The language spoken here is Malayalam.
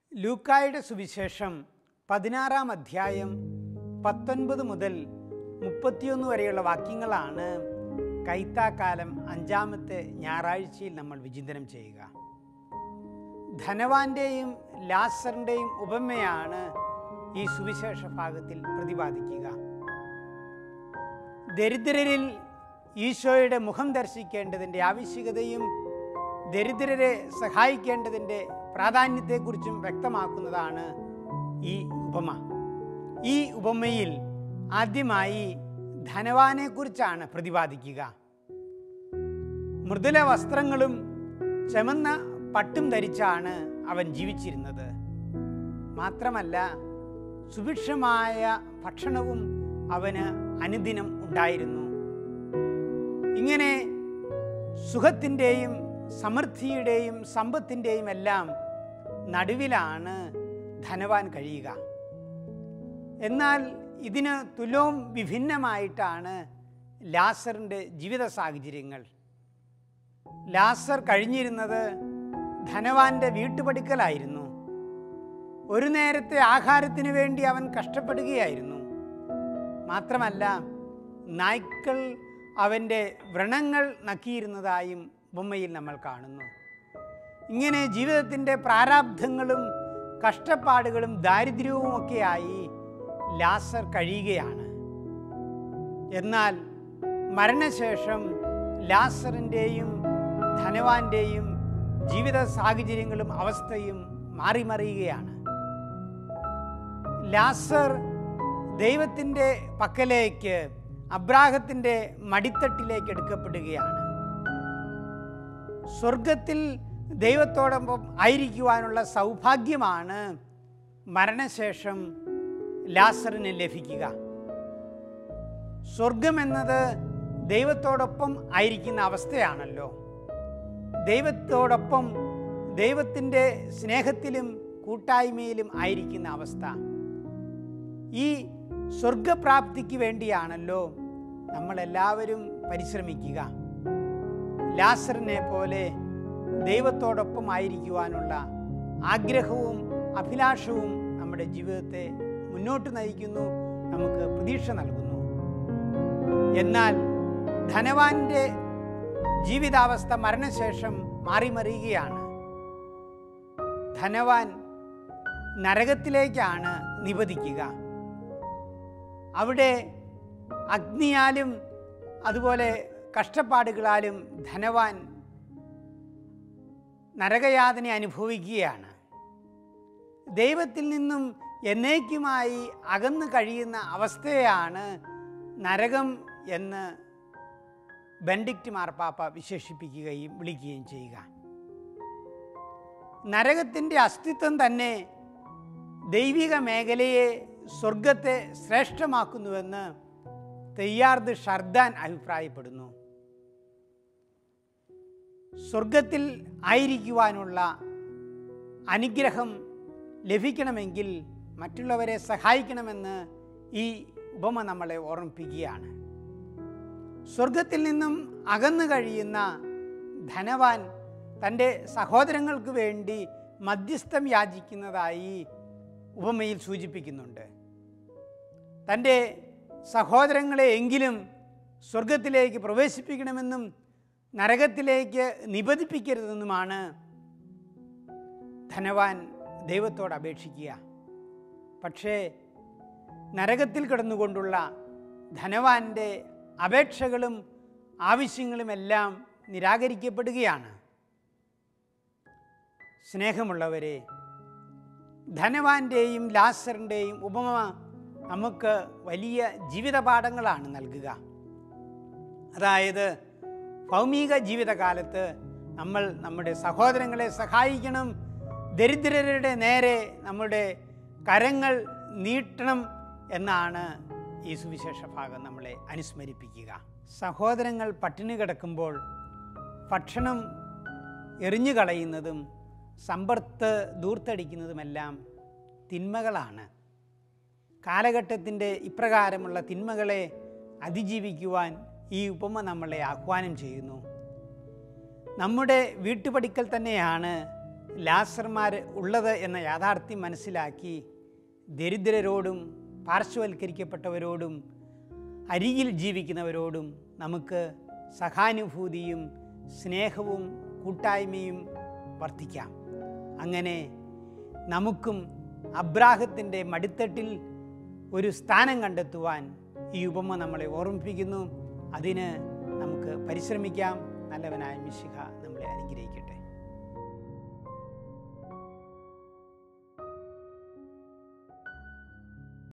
ലൂക്കായുടെ സുവിശേഷം പതിനാറാം അധ്യായം പത്തൊൻപത് മുതൽ മുപ്പത്തിയൊന്ന് വരെയുള്ള വാക്യങ്ങളാണ് കൈത്താക്കാലം അഞ്ചാമത്തെ ഞായറാഴ്ചയിൽ നമ്മൾ വിചിന്തനം ചെയ്യുക ധനവാന്റെയും ലാസറിൻ്റെയും ഉപമയാണ് ഈ സുവിശേഷ ഭാഗത്തിൽ പ്രതിപാദിക്കുക ദരിദ്രരിൽ ഈശോയുടെ മുഖം ദർശിക്കേണ്ടതിൻ്റെ ആവശ്യകതയും ദരിദ്രരെ സഹായിക്കേണ്ടതിൻ്റെ പ്രാധാന്യത്തെക്കുറിച്ചും വ്യക്തമാക്കുന്നതാണ് ഈ ഉപമ ഈ ഉപമയിൽ ആദ്യമായി ധനവാനെക്കുറിച്ചാണ് പ്രതിപാദിക്കുക മൃദുല വസ്ത്രങ്ങളും ചുമന്ന പട്ടും ധരിച്ചാണ് അവൻ ജീവിച്ചിരുന്നത് മാത്രമല്ല സുഭിക്ഷമായ ഭക്ഷണവും അവന് അനുദിനം ഉണ്ടായിരുന്നു ഇങ്ങനെ സുഖത്തിൻ്റെയും സമൃദ്ധിയുടെയും സമ്പത്തിൻ്റെയും എല്ലാം നടുവിലാണ് ധനവാൻ കഴിയുക എന്നാൽ ഇതിന് തുലവും വിഭിന്നമായിട്ടാണ് ലാസറിൻ്റെ ജീവിത സാഹചര്യങ്ങൾ ലാസർ കഴിഞ്ഞിരുന്നത് ധനവാന്റെ വീട്ടുപടിക്കലായിരുന്നു ഒരു നേരത്തെ ആഹാരത്തിന് വേണ്ടി അവൻ കഷ്ടപ്പെടുകയായിരുന്നു മാത്രമല്ല നായ്ക്കൾ അവൻ്റെ വ്രണങ്ങൾ നക്കിയിരുന്നതായും ബൊമ്മയിൽ നമ്മൾ കാണുന്നു ഇങ്ങനെ ജീവിതത്തിൻ്റെ പ്രാരാബ്ധങ്ങളും കഷ്ടപ്പാടുകളും ദാരിദ്ര്യവുമൊക്കെയായി ലാസർ കഴിയുകയാണ് എന്നാൽ മരണശേഷം ലാസറിൻ്റെയും ധനവാന്റെയും ജീവിത സാഹചര്യങ്ങളും അവസ്ഥയും മാറി മറിയുകയാണ് ലാസർ ദൈവത്തിൻ്റെ പക്കലേക്ക് അബ്രാഹത്തിൻ്റെ മടിത്തട്ടിലേക്ക് എടുക്കപ്പെടുകയാണ് സ്വർഗത്തിൽ ദൈവത്തോടൊപ്പം ആയിരിക്കുവാനുള്ള സൗഭാഗ്യമാണ് മരണശേഷം ലാസറിന് ലഭിക്കുക സ്വർഗം എന്നത് ദൈവത്തോടൊപ്പം ആയിരിക്കുന്ന അവസ്ഥയാണല്ലോ ദൈവത്തോടൊപ്പം ദൈവത്തിൻ്റെ സ്നേഹത്തിലും കൂട്ടായ്മയിലും ആയിരിക്കുന്ന അവസ്ഥ ഈ സ്വർഗപ്രാപ്തിക്ക് വേണ്ടിയാണല്ലോ നമ്മളെല്ലാവരും പരിശ്രമിക്കുക ലാസറിനെ പോലെ ദൈവത്തോടൊപ്പം ആയിരിക്കുവാനുള്ള ആഗ്രഹവും അഭിലാഷവും നമ്മുടെ ജീവിതത്തെ മുന്നോട്ട് നയിക്കുന്നു നമുക്ക് പ്രതീക്ഷ നൽകുന്നു എന്നാൽ ധനവാന്റെ ജീവിതാവസ്ഥ മരണശേഷം മാറിമറിയുകയാണ് ധനവാൻ നരകത്തിലേക്കാണ് നിപതിക്കുക അവിടെ അഗ്നിയാലും അതുപോലെ കഷ്ടപ്പാടുകളാലും ധനവാൻ നരകയാതന അനുഭവിക്കുകയാണ് ദൈവത്തിൽ നിന്നും എന്നേക്കുമായി അകന്നു കഴിയുന്ന അവസ്ഥയാണ് നരകം എന്ന് ബെൻഡിക്റ്റ് മാർപ്പാപ്പ വിശേഷിപ്പിക്കുകയും വിളിക്കുകയും ചെയ്യുക നരകത്തിൻ്റെ അസ്തിത്വം തന്നെ ദൈവിക മേഖലയെ സ്വർഗത്തെ ശ്രേഷ്ഠമാക്കുന്നുവെന്ന് തെയ്യാർദ് ഷർദാൻ അഭിപ്രായപ്പെടുന്നു സ്വർഗത്തിൽ ആയിരിക്കുവാനുള്ള അനുഗ്രഹം ലഭിക്കണമെങ്കിൽ മറ്റുള്ളവരെ സഹായിക്കണമെന്ന് ഈ ഉപമ നമ്മളെ ഓർമ്മിപ്പിക്കുകയാണ് സ്വർഗത്തിൽ നിന്നും അകന്നു കഴിയുന്ന ധനവാൻ തൻ്റെ സഹോദരങ്ങൾക്ക് വേണ്ടി മധ്യസ്ഥം യാചിക്കുന്നതായി ഉപമയിൽ സൂചിപ്പിക്കുന്നുണ്ട് തൻ്റെ സഹോദരങ്ങളെ എങ്കിലും സ്വർഗത്തിലേക്ക് പ്രവേശിപ്പിക്കണമെന്നും നരകത്തിലേക്ക് നിബന്ധിപ്പിക്കരുതെന്നുമാണ് ധനവാൻ ദൈവത്തോട് അപേക്ഷിക്കുക പക്ഷേ നരകത്തിൽ കിടന്നുകൊണ്ടുള്ള ധനവാന്റെ അപേക്ഷകളും ആവശ്യങ്ങളുമെല്ലാം നിരാകരിക്കപ്പെടുകയാണ് സ്നേഹമുള്ളവരെ ധനവാന്റെയും ലാസറിൻ്റെയും ഉപമ നമുക്ക് വലിയ ജീവിതപാഠങ്ങളാണ് നൽകുക അതായത് ഭൗമിക ജീവിതകാലത്ത് നമ്മൾ നമ്മുടെ സഹോദരങ്ങളെ സഹായിക്കണം ദരിദ്രരുടെ നേരെ നമ്മുടെ കരങ്ങൾ നീട്ടണം എന്നാണ് ഈ സുവിശേഷ ഭാഗം നമ്മളെ അനുസ്മരിപ്പിക്കുക സഹോദരങ്ങൾ പട്ടിണി കിടക്കുമ്പോൾ ഭക്ഷണം എറിഞ്ഞു കളയുന്നതും സമ്പർത്ത് ദൂർത്തടിക്കുന്നതുമെല്ലാം തിന്മകളാണ് കാലഘട്ടത്തിൻ്റെ ഇപ്രകാരമുള്ള തിന്മകളെ അതിജീവിക്കുവാൻ ഈ ഉപമ നമ്മളെ ആഹ്വാനം ചെയ്യുന്നു നമ്മുടെ വീട്ടുപടിക്കൽ തന്നെയാണ് ലാസർമാർ ഉള്ളത് എന്ന യാഥാർത്ഥ്യം മനസ്സിലാക്കി ദരിദ്രരോടും പാർശ്വവൽക്കരിക്കപ്പെട്ടവരോടും അരികിൽ ജീവിക്കുന്നവരോടും നമുക്ക് സഹാനുഭൂതിയും സ്നേഹവും കൂട്ടായ്മയും വർദ്ധിക്കാം അങ്ങനെ നമുക്കും അബ്രാഹത്തിൻ്റെ മടിത്തട്ടിൽ ഒരു സ്ഥാനം കണ്ടെത്തുവാൻ ഈ ഉപമ നമ്മളെ ഓർമ്മിപ്പിക്കുന്നു അതിന് നമുക്ക് പരിശ്രമിക്കാം നല്ലവനായ മിശിഹ നമ്മളെ അനുഗ്രഹിക്കട്ടെ